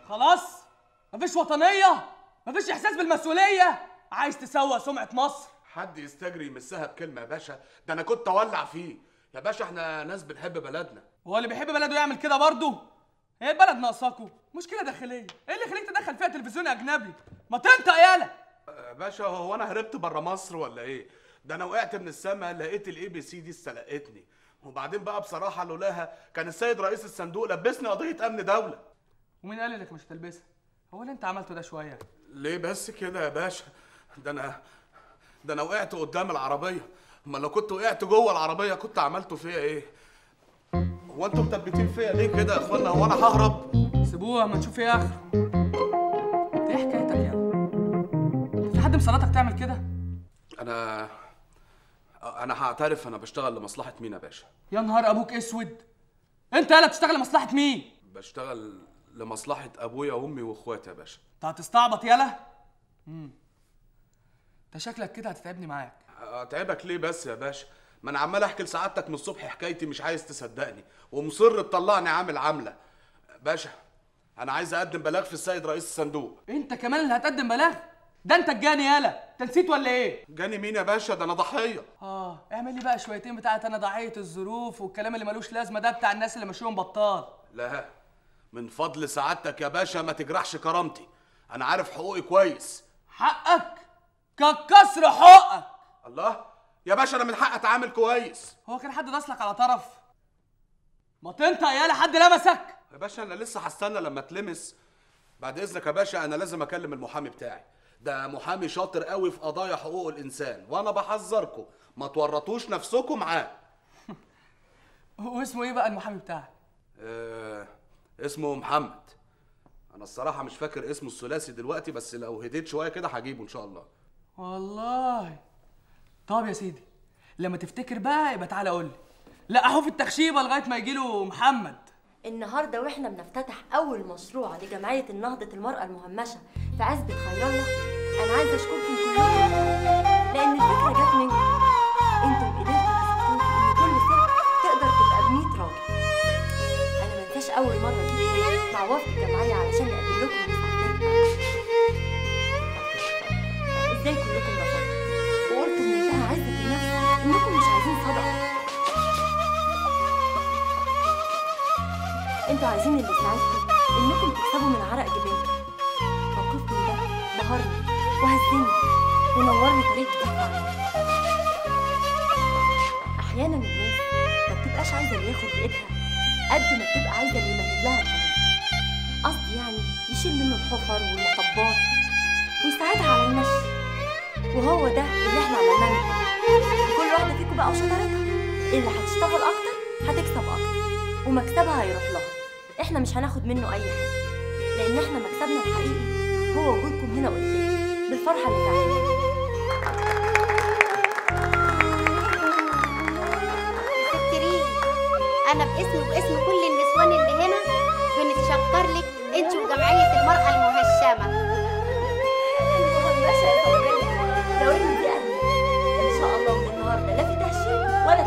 خلاص مفيش وطنيه مفيش احساس بالمسؤوليه عايز تسوق سمعه مصر حد يستجري يمسها بكلمه يا باشا ده انا كنت اولع فيه يا باشا احنا ناس بنحب بلدنا هو اللي بيحب بلده يعمل كده برضه هي البلد ناقصاكوا مشكله داخليه ايه اللي يخليك تدخل فيها تلفزيون اجنبي ما تنطق يالا يا باشا هو انا هربت بره مصر ولا ايه ده انا وقعت من السما لقيت الاي بي سي دي استلقتني وبعدين بقى بصراحه لولاها كان السيد رئيس الصندوق لبسني قضيه امن دوله ومين قال لك مش هتلبسها هو اللي انت عملته ده شويه ليه بس كده يا باشا ده انا ده انا وقعت قدام العربيه اما لو كنت وقعت جوه العربيه كنت عملته فيا ايه هو انتوا مثبتين فيا ليه كده يا اخوانا هو انا ههرب سيبوها ما نشوف ايه اخره انت ايه حكايتك يا في حد مسلطك تعمل كده انا انا هعترف انا بشتغل لمصلحه مين يا باشا يا نهار ابوك اسود انت يالا بتشتغل لمصلحه مين بشتغل لمصلحه ابويا وامي واخواتي يا باشا انت هتستعبط يالا امم انت شكلك كده هتتعبني معاك اتعبك ليه بس يا باشا ما انا عمال احكي لسعادتك من الصبح حكايتي مش عايز تصدقني ومصر تطلعني عامل عامله باشا انا عايز اقدم بلاغ في السيد رئيس الصندوق انت كمان اللي هتقدم بلاغ ده انت الجاني يالا انت نسيت ولا ايه جاني مين يا باشا ده انا ضحيه اه اعمل لي بقى شويتين بتاعت انا ضحيه الظروف والكلام اللي ملوش لازمه ده بتاع الناس اللي ماشيهم بطال لا من فضل سعادتك يا باشا ما تجرحش كرامتي انا عارف حقوقي كويس حقك ككسر حقك الله يا باشا انا من حق اتعامل كويس هو كان حد داسلك على طرف ما تنطق يالا حد لمسك يا باشا انا لسه هستنى لما اتلمس بعد اذنك يا باشا انا لازم اكلم المحامي بتاعي ده محامي شاطر قوي في قضايا حقوق الانسان وانا بحذركم ما تورطوش نفسكم معاه هو اسمه ايه بقى المحامي بتاعك آه اسمه محمد انا الصراحه مش فاكر اسمه الثلاثي دلوقتي بس لو هديت شويه كده هجيبه ان شاء الله والله طب يا سيدي لما تفتكر بقى يبقى تعالى قول لي لا اهو في التخشيبه لغايه ما يجي له محمد النهارده واحنا بنفتتح اول مشروع لجمعيه النهضه المراه المهمشه في عزبه خير الله انا عايزه اشكركم كلكم لان الفكره جت منكم انتم قدرتوا تثبتوا ان كل ست تقدر تبقى ب 100 راجل انا ما انساش اول مره جيت هنا مع وفد الجمعيه علشان نقدم لكم مساعدتنا ازاي كلكم رفضتوا وقلتوا بمنتهى عزه النفس انكم مش عايزين صدقه انتوا عايزين اللي يساعدكم انكم تكسبوا من عرق جبينكم موقفكم ده بهرني وهزني ونورني طريق جديد في حياتي. احيانا الناس ما بتبقاش عايزه اللي ياخد بايدها قد ما بتبقى عايزه اللي يمهد لها الطريق قصدي يعني يشيل منه الحفر والمطبات ويساعدها على المشي وهو ده اللي احنا عملناه لكم. كل واحده فيكم بقى وشطارتها اللي هتشتغل اكتر هتكسب اكتر ومكسبها هيروح لها احنا مش هناخد منه اي حاجه لان احنا مكسبنا الحقيقي هو وجودكم هنا قدام بالفرحه اللي تعملها متشكرين انا باسمي وباسم كل النسوان اللي هنا بنتشكر لك انت وجمعيه المراه المهشمه المهمشه يا فندم لو ان دي قلبي ان شاء الله من النهارده لا في تهشيم ولا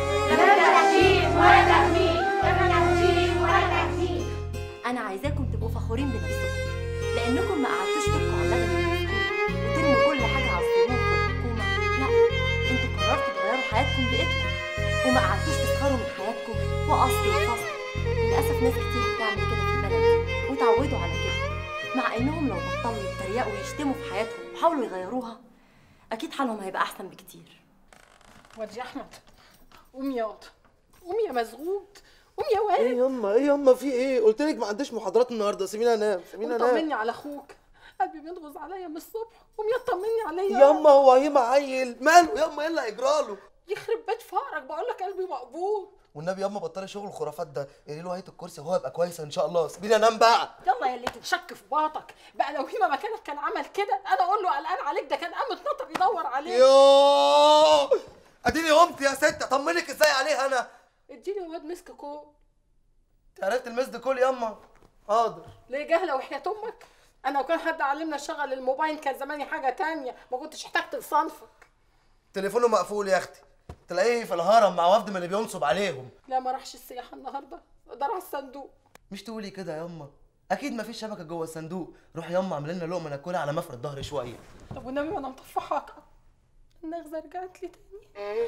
تهميش انا عايزاكم تبقوا فخورين بنفسكم لانكم ما قعدتوش تبكوا على لبن المسكين وترموا كل حاجه على الظروف والحكومه لا انتوا قررتوا تغيروا حياتكم بايدكم وما قعدتوش تسخروا من حياتكم واصل وفصل للاسف ناس كتير بتعمل كده في البلد دي وتعودوا على كده مع انهم لو بطلوا يتريقوا ويشتموا في حياتهم وحاولوا يغيروها اكيد حالهم هيبقى احسن بكتير واد يا احمد قوم يا واد قوم يا مسغود قوم يا ايه واد يما ايه يما في ايه قلت لك ما عنديش محاضرات النهارده سيبيني انام سيبيني قوم انام طمني على اخوك قلبي بينغز عليا من الصبح قوم يا طمني عليا يما هو هيما عيل ماله يما ايه اللي هيجراله يخرب بيت فقرك بقول لك قلبي مقبوض والنبي يما بطلي شغل الخرافات ده قولي له هيت الكرسي وهو يبقى كويس ان شاء الله سيبيني انام بقى يلا يا اللي تتشك في باطك بقى لو هيما مكانك كان عمل كده انا اقول له قلقان عليك ده كان قام اتنطط يدور عليك يوه اديني قمت يا ست اطمنك ازاي عليه انا اديني واد مسك كو انت عرفت المسد كل يما حاضر ليه جهله وحياة امك انا لو كان حد علمنا نشغل الموبايل كان زماني حاجه تانية ما كنتش احتجت لصنفك تليفونه مقفول يا اختي تلاقيه في الهرم مع وفد من اللي بينصب عليهم لا ما راحش السياحه النهارده دار على الصندوق مش تقولي كده يما اكيد مفيش شبكه جوه الصندوق روح ياما اعمل لنا لقمه ناكلها على مفرد ظهري شويه طب والنبي وانا مطفحاك النغزه رجعت لي تاني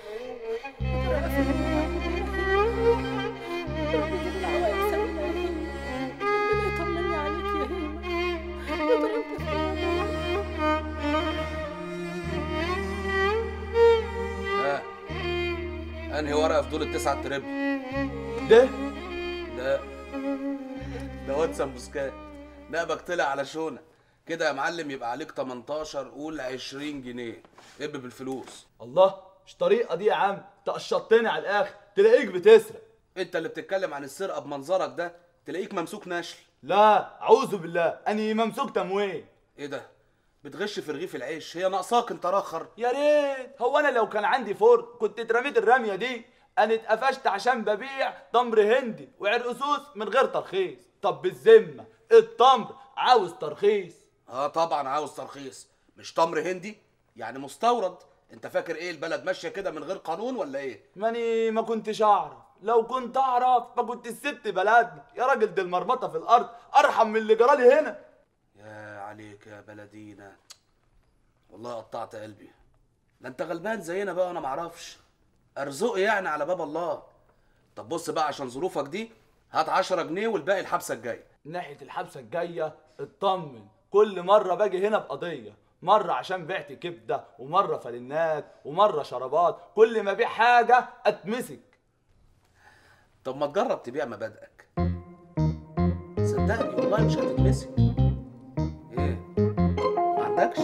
ربي يجيب العواقب سليمة يا هيما. ربنا يطمني عليك يا هيما يا ترى انت فين؟ ها انهي ورقه في دول التسعة ترب ده لا ده واد سمبوسكات نقبك طلع على شونه كده يا معلم يبقى عليك 18 قول 20 جنيه اب بالفلوس الله مش طريقه دي يا عم تقشطتني على الاخر تلاقيك بتسرق انت اللي بتتكلم عن السرقه بمنظرك ده تلاقيك ممسوك نشل لا اعوذ بالله اني ممسوك تموين ايه ده بتغش في رغيف العيش هي ناقصاك انت راخر يا ريت هو انا لو كان عندي فرن كنت اترميت الرميه دي انا اتقفشت عشان ببيع تمر هندي وعرقسوس من غير ترخيص طب بالذمه التمر عاوز ترخيص اه طبعا عاوز ترخيص مش تمر هندي يعني مستورد انت فاكر ايه البلد ماشيه كده من غير قانون ولا ايه ماني ما كنتش اعرف لو كنت اعرف ما كنت سبت بلدنا يا راجل دي المرمطه في الارض ارحم من اللي جرالي هنا يا عليك يا بلدينا والله قطعت قلبي ده انت غلبان زينا بقى وانا معرفش ارزقي يعني على باب الله طب بص بقى عشان ظروفك دي هات 10 جنيه والباقي الحبسه الجايه ناحيه الحبسه الجايه اطمن كل مره باجي هنا بقضيه مره عشان بعت كبده ومره فلنات ومره شرابات كل ما ابيع حاجه اتمسك طب ما تجرب تبيع مبادئك صدقني والله مش هتتمسك ايه ما عندكش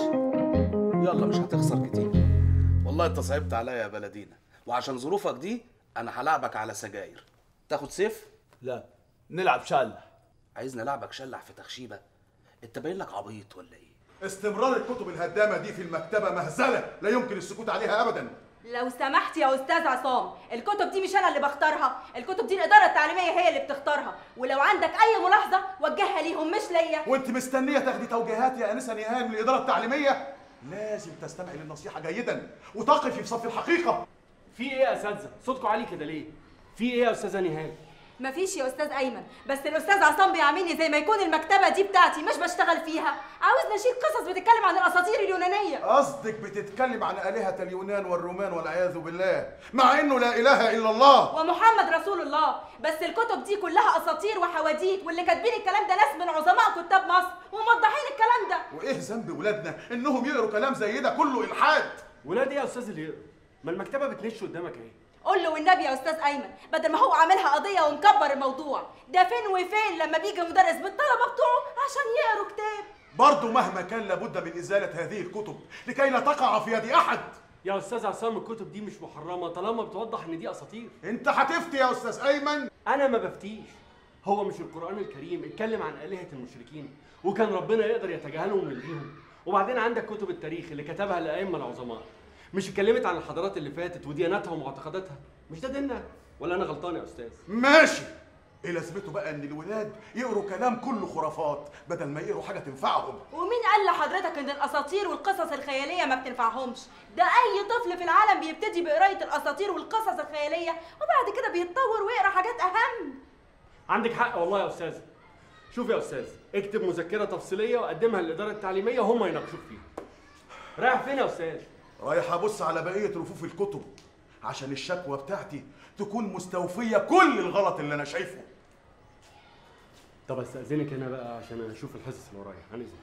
يلا مش هتخسر كتير والله انت صعبت عليا يا بلدينا وعشان ظروفك دي انا هلعبك على سجاير تاخد سيف لا نلعب شلح عايز نلعبك شلح في تخشيبه انت باين لك عبيط ولا ايه استمرار الكتب الهدامة دي في المكتبة مهزلة لا يمكن السكوت عليها أبدا لو سمحت يا استاذ عصام الكتب دي مش انا اللي بختارها الكتب دي الاداره التعليميه هي اللي بتختارها ولو عندك اي ملاحظه وجهها ليهم مش ليا وانت مستنية تاخدي توجيهات يا أنسة نهان من الإدارة التعليمية لازم تستمعي للنصيحة جيدا وتقفي في صف الحقيقة في ايه يا اساتذه صوتكم عالي كده ليه في ايه يا استاذه نهاد مفيش يا استاذ ايمن بس الاستاذ عصام بيعاملني زي ما يكون المكتبه دي بتاعتي مش بشتغل فيها عاوزنا نشيل قصص بتتكلم عن الاساطير اليونانيه قصدك بتتكلم عن آلهة اليونان والرومان والعياذ بالله مع إنه لا إله إلا الله ومحمد رسول الله بس الكتب دي كلها اساطير وحواديت واللي كاتبين الكلام ده ناس من عظماء كتاب مصر وموضحين الكلام ده وإيه ذنب ولادنا إنهم يقروا كلام زي ده كله إلحاد ولاد ايه يا استاذ اللي يقرا ما المكتبه بتنش قدامك اهي قول له والنبي يا استاذ ايمن بدل ما هو عاملها قضيه ومكبر الموضوع ده فين وفين لما بيجي مدرس بالطلبه بتوعه عشان يقروا كتاب برضه مهما كان لابد من إزالة هذه الكتب لكي لا تقع في يد أحد يا استاذ عصام الكتب دي مش محرمه طالما بتوضح ان دي اساطير أنت هتفتي يا أستاذ أيمن انا ما بفتيش هو مش القران الكريم اتكلم عن الهه المشركين وكان ربنا يقدر يتجاهلهم ويلغيهم وبعدين عندك كتب التاريخ اللي كتبها الائمه العظماء مش اتكلمت عن الحضارات اللي فاتت ودياناتها ومعتقداتها مش ده ديننا ولا انا غلطان يا استاذ ماشي ايه لازمته بقى ان الولاد يقروا كلام كله خرافات بدل ما يقروا حاجه تنفعهم ومين قال لحضرتك ان الاساطير والقصص الخياليه ما بتنفعهمش ده اي طفل في العالم بيبتدي بقرايه الاساطير والقصص الخياليه وبعد كده بيتطور ويقرا حاجات اهم عندك حق والله يا استاذ شوف يا استاذ اكتب مذكره تفصيليه وقدمها للاداره التعليميه وهم يناقشوك فيها رايح فين يا استاذ رايح ابص على بقيه رفوف الكتب عشان الشكوى بتاعتي تكون مستوفيه كل الغلط اللي انا شايفه طب استاذنك هنا بقى عشان اشوف الحصص اللي ورايا عن اذنك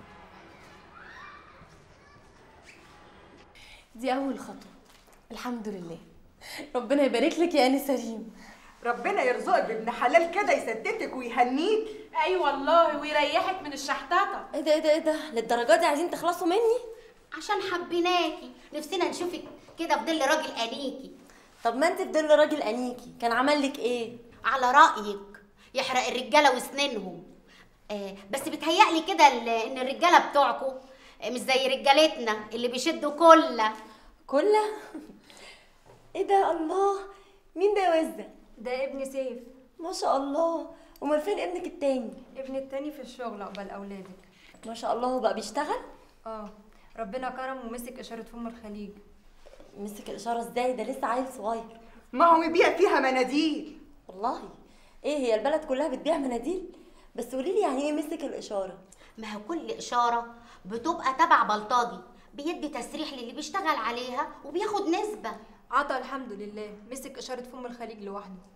دي أول خطوة الحمد لله ربنا يبارك لك يا أنسة ريم ربنا يرزقك بابن حلال كده يسددك ويهنيك اي والله ويريحك من الشحتاته ايه ده ايه ده ايه ده للدرجة دي عايزين تخلصوا مني عشان حبيناكي نفسنا نشوفك كده في ظل راجل انيكي طب ما انت في ظل راجل أنيكي كان عمل لك ايه على رايك يحرق الرجاله وسنينهم آه بس بتهيألي كده ال- ان الرجاله بتوعكم مش زي رجالتنا اللي بيشدوا كله كلها ايه ده الله مين ده يا وزة ده ابن سيف ما شاء الله امال فين ابنك التاني ابن التاني في الشغل عقبال اولادك ما شاء الله هو بقى بيشتغل اه ربنا كرم ومسك اشاره فم الخليج مسك الاشاره ازاي ده لسه عيل صغير ما هو يبيع فيها مناديل والله ايه هي البلد كلها بتبيع مناديل بس قولي لي يعني ايه مسك الاشاره ما هو كل اشاره بتبقى تبع بلطجي بيدي تسريح للي بيشتغل عليها وبياخد نسبه عطا الحمد لله مسك اشاره فم الخليج لوحده